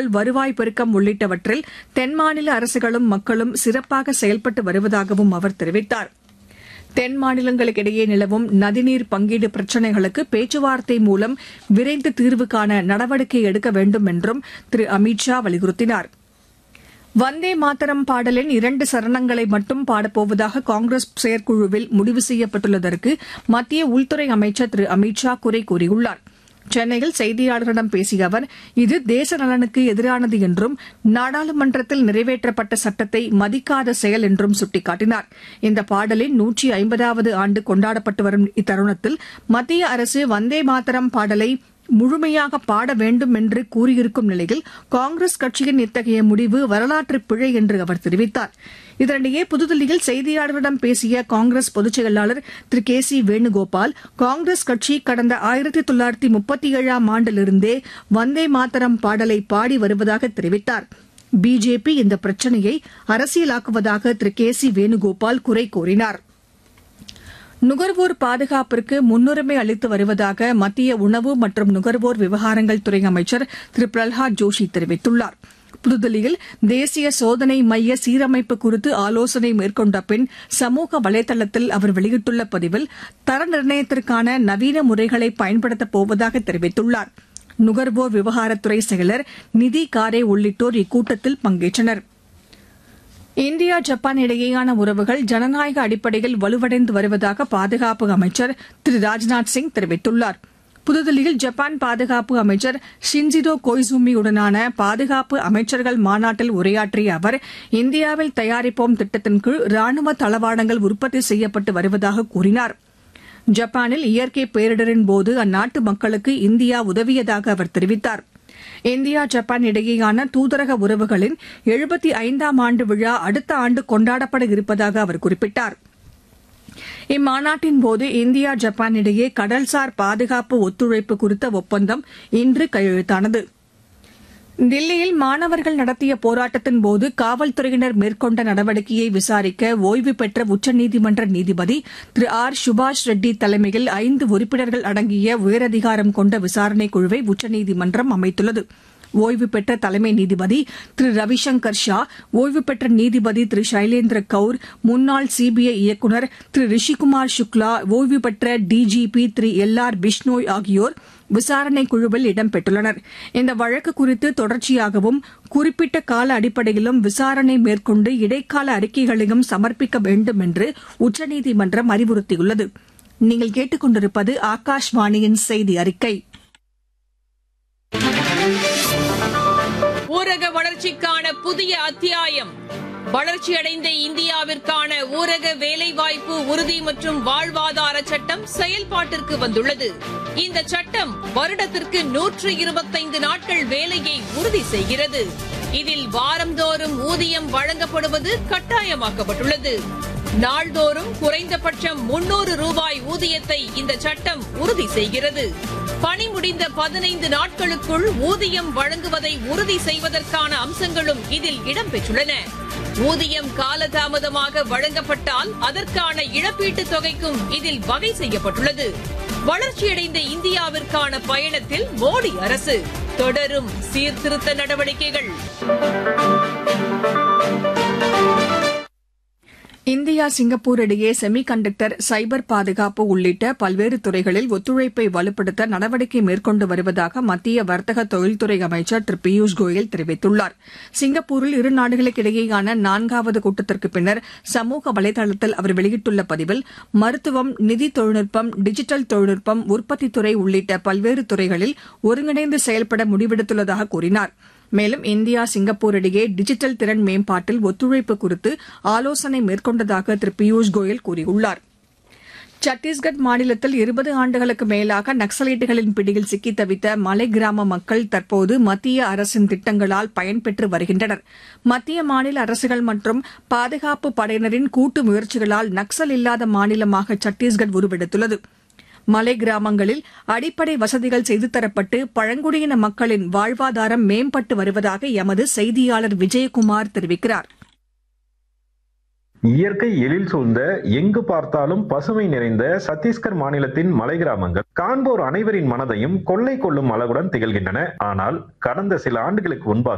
வருவாய் பெருக்கம் உள்ளிட்டவற்றில் தென் மாநில அரசுகளும் மக்களும் சிறப்பாக செயல்பட்டு வருவதாகவும் அவர் தெரிவித்தார் தென் மாநிலங்களுக்கிடையே நிலவும் நதிநீர் பங்கீடு பிரச்சினைகளுக்கு பேச்சுவார்த்தை மூலம் விரைந்து தீர்வு காண நடவடிக்கை எடுக்க வேண்டும் என்றும் திரு அமித் ஷா வலியுறுத்தினார் வந்தே மாதரம் பாடலின் இரண்டு சரணங்களை மட்டும் பாடப்போவதாக காங்கிரஸ் செயற்குழுவில் முடிவு செய்யப்பட்டுள்ளதற்கு மத்திய உள்துறை அமைச்சர் திரு அமித் ஷா குறை கூறியுள்ளார் சென்னையில் செய்தியாளர்களிடம் பேசிய அவர் இது தேச நலனுக்கு எதிரானது என்றும் நாடாளுமன்றத்தில் நிறைவேற்றப்பட்ட சட்டத்தை மதிக்காத செயல் என்றும் சுட்டிக்காட்டினார் இந்த பாடலின் நூற்றி ஐம்பதாவது ஆண்டு கொண்டாடப்பட்டு வரும் இத்தருணத்தில் மத்திய அரசு வந்தே மாதரம் பாடலை முழுமையாக பாட வேண்டும் என்று கூறியிருக்கும் நிலையில் காங்கிரஸ் கட்சியின் இத்தகைய முடிவு வரலாற்று பிழை என்று அவர் தெரிவித்தார் இதனிடையே புதுதில்லியில் செய்தியாளர்களிடம் பேசிய காங்கிரஸ் பொதுச் செயலாளர் திரு கே சி வேணுகோபால் காங்கிரஸ் கட்சி கடந்த ஆயிரத்தி தொள்ளாயிரத்தி முப்பத்தி ஏழாம் ஆண்டிலிருந்தே வந்தே மாதரம் பாடலை பாடி வருவதாக தெரிவித்தார் பிஜேபி இந்த பிரச்சினையை அரசியலாக்குவதாக திரு கே சி வேணுகோபால் குறை கூறினார் நுகர்வோர் பாதுகாப்பிற்கு முன்னுரிமை அளித்து வருவதாக மத்திய உணவு மற்றும் நுகர்வோர் விவகாரங்கள் துறை அமைச்சர் திரு பிரல்ஹாத் ஜோஷி தெரிவித்துள்ளார் புதுதில்லியில் தேசிய சோதனை மைய சீரமைப்பு குறித்து ஆலோசனை மேற்கொண்ட பின் சமூக வலைதளத்தில் அவர் வெளியிட்டுள்ள பதிவில் தர நிர்ணயத்திற்கான நவீன முறைகளை பயன்படுத்தப் போவதாக தெரிவித்துள்ளார் நுகர்வோர் விவகாரத்துறை செயலர் நிதி காரே உள்ளிட்டோர் இக்கூட்டத்தில் பங்கேற்றனா் இந்தியா ஜப்பான் இடையேயான உறவுகள் ஜனநாயக அடிப்படையில் வலுவடைந்து வருவதாக பாதுகாப்பு அமைச்சர் திரு ராஜ்நாத் சிங் தெரிவித்துள்ளார் புதுதில்லியில் ஜப்பான் பாதுகாப்பு அமைச்சர் ஷின்ஜிடோ கொய்சூமியுடனான பாதுகாப்பு அமைச்சர்கள் மாநாட்டில் உரையாற்றிய அவர் இந்தியாவில் தயாரிப்போம் திட்டத்தின் கீழ் ராணுவ தளவாடங்கள் உற்பத்தி செய்யப்பட்டு வருவதாக கூறினார் ஜப்பானில் இயற்கை பேரிடரின் போது அந்நாட்டு மக்களுக்கு இந்தியா உதவியதாக அவர் தெரிவித்தார் இந்தியா ஜப்பான் இடையேயான தூதரக உறவுகளின் எழுபத்தி ஐந்தாம் ஆண்டு விழா அடுத்த ஆண்டு கொண்டாடப்பட இருப்பதாக அவர் குறிப்பிட்டார் இம்மாநாட்டின் போது இந்தியா ஜப்பான் இடையே கடல்சார் பாதுகாப்பு ஒத்துழைப்பு குறித்த ஒப்பந்தம் இன்று கையெழுத்தானது தில்லியில் மாணவர்கள் நடத்திய போராட்டத்தின் போது காவல்துறையினர் மேற்கொண்ட நடவடிக்கையை விசாரிக்க ஓய்வு பெற்ற உச்சநீதிமன்ற நீதிபதி திரு ஆர் சுபாஷ் ரெட்டி தலைமையில் ஐந்து உறுப்பினர்கள் அடங்கிய உயரதிகாரம் கொண்ட விசாரணைக் குழுவை உச்சநீதிமன்றம் அமைத்துள்ளது ஓய்வு பெற்ற தலைமை நீதிபதி திரு ரவிசங்கர் ஷா ஓய்வு பெற்ற நீதிபதி திரு சைலேந்திர கவுர் முன்னாள் சிபிஐ இயக்குநர் திரு ரிஷிகுமார் சுக்லா ஓய்வு பெற்ற DGP Thiru L R Bishnoi ஆகியோர் விசாரணை குழுவில் இடம்பெற்றுள்ளனர் இந்த வழக்கு குறித்து தொடர்ச்சியாகவும் குறிப்பிட்ட கால அடிப்படையிலும் விசாரணை மேற்கொண்டு இடைக்கால அறிக்கைகளையும் சமர்ப்பிக்க வேண்டும் என்று உச்சநீதிமன்றம் அறிவுறுத்தியுள்ளது நீங்கள் கேட்டுக் கொண்டிருப்பது ஆகாஷ்வாணியின் செய்தி அறிக்கை ஊரக வளர்ச்சிக்கான புதிய அத்தியாயம் வளர்ச்சியடைந்த இந்தியாவிற்கான ஊரக வேலைவாய்ப்பு உறுதி மற்றும் வாழ்வாதார சட்டம் செயல்பாட்டிற்கு வந்துள்ளது இந்த சட்டம் வருடத்திற்கு நூற்று இருபத்தைந்து நாட்கள் வேலையை உறுதி செய்கிறது இதில் வாரந்தோறும் ஊதியம் வழங்கப்படுவது கட்டாயமாக்கப்பட்டுள்ளது நாள்தோறும் குறைந்தபட்சம் முன்னூறு ரூபாய் ஊதியத்தை இந்த சட்டம் உறுதி செய்கிறது பணி முடிந்த பதினைந்து நாட்களுக்குள் ஊதியம் வழங்குவதை உறுதி செய்வதற்கான அம்சங்களும் இதில் இடம்பெற்றுள்ளன ஊதியம் காலதாமதமாக வழங்கப்பட்டால் அதற்கான இழப்பீட்டுத் தொகைக்கும் இதில் வகை செய்யப்பட்டுள்ளது வளர்ச்சியடைந்த இந்தியாவிற்கான பயணத்தில் மோடி அரசு தொடரும் சீர்திருத்த நடவடிக்கைகள் இந்தியா சிங்கப்பூர் இடையே செமி கண்டக்டர் சைபர் பாதுகாப்பு உள்ளிட்ட பல்வேறு துறைகளில் ஒத்துழைப்பை வலுப்படுத்த நடவடிக்கை மேற்கொண்டு வருவதாக மத்திய வர்த்தக தொழில்துறை அமைச்சர் திரு பியூஷ் கோயல் தெரிவித்துள்ளார் சிங்கப்பூரில் இரு நாடுகளுக்கிடையேயான நான்காவது கூட்டத்திற்கு பின்னர் சமூக வலைதளத்தில் அவர் வெளியிட்டுள்ள பதிவில் மருத்துவம் நிதி தொழில்நுட்பம் டிஜிட்டல் தொழில்நுட்பம் உற்பத்தித்துறை உள்ளிட்ட பல்வேறு துறைகளில் ஒருங்கிணைந்து செயல்பட முடிவெடுத்துள்ளதாக கூறினார் மேலும் இந்தியா சிங்கப்பூர் இடையே டிஜிட்டல் திறன் மேம்பாட்டில் ஒத்துழைப்பு குறித்து ஆலோசனை மேற்கொண்டதாக திரு பியூஷ் கோயல் கூறியுள்ளார் சத்தீஸ்கட் மாநிலத்தில் இருபது ஆண்டுகளுக்கு மேலாக நக்சலைட்டுகளின் பிடியில் சிக்கி தவித்த மலை கிராம மக்கள் தற்போது மத்திய அரசின் திட்டங்களால் பயன்பெற்று வருகின்றனர் மத்திய மாநில அரசுகள் மற்றும் பாதுகாப்பு படையினரின் கூட்டு முயற்சிகளால் நக்சல் இல்லாத மாநிலமாக சத்தீஸ்கட் உருவெடுத்துள்ளது மலை கிராமங்களில் அடிப்படை வசதிகள் செய்து தரப்பட்டு பழங்குடியின மக்களின் வாழ்வாதாரம் மேம்பட்டு வருவதாக எமது செய்தியாளர் விஜயகுமார் தெரிவிக்கிறார் இயற்கை எழில் சூழ்ந்த எங்கு பார்த்தாலும் பசுமை நிறைந்த சத்தீஸ்கர் மாநிலத்தின் மலை கிராமங்கள் காண்போர் அனைவரின் மனதையும் கொள்ளை கொள்ளும் அளவுடன் திகழ்கின்றன ஆனால் கடந்த சில ஆண்டுகளுக்கு முன்பாக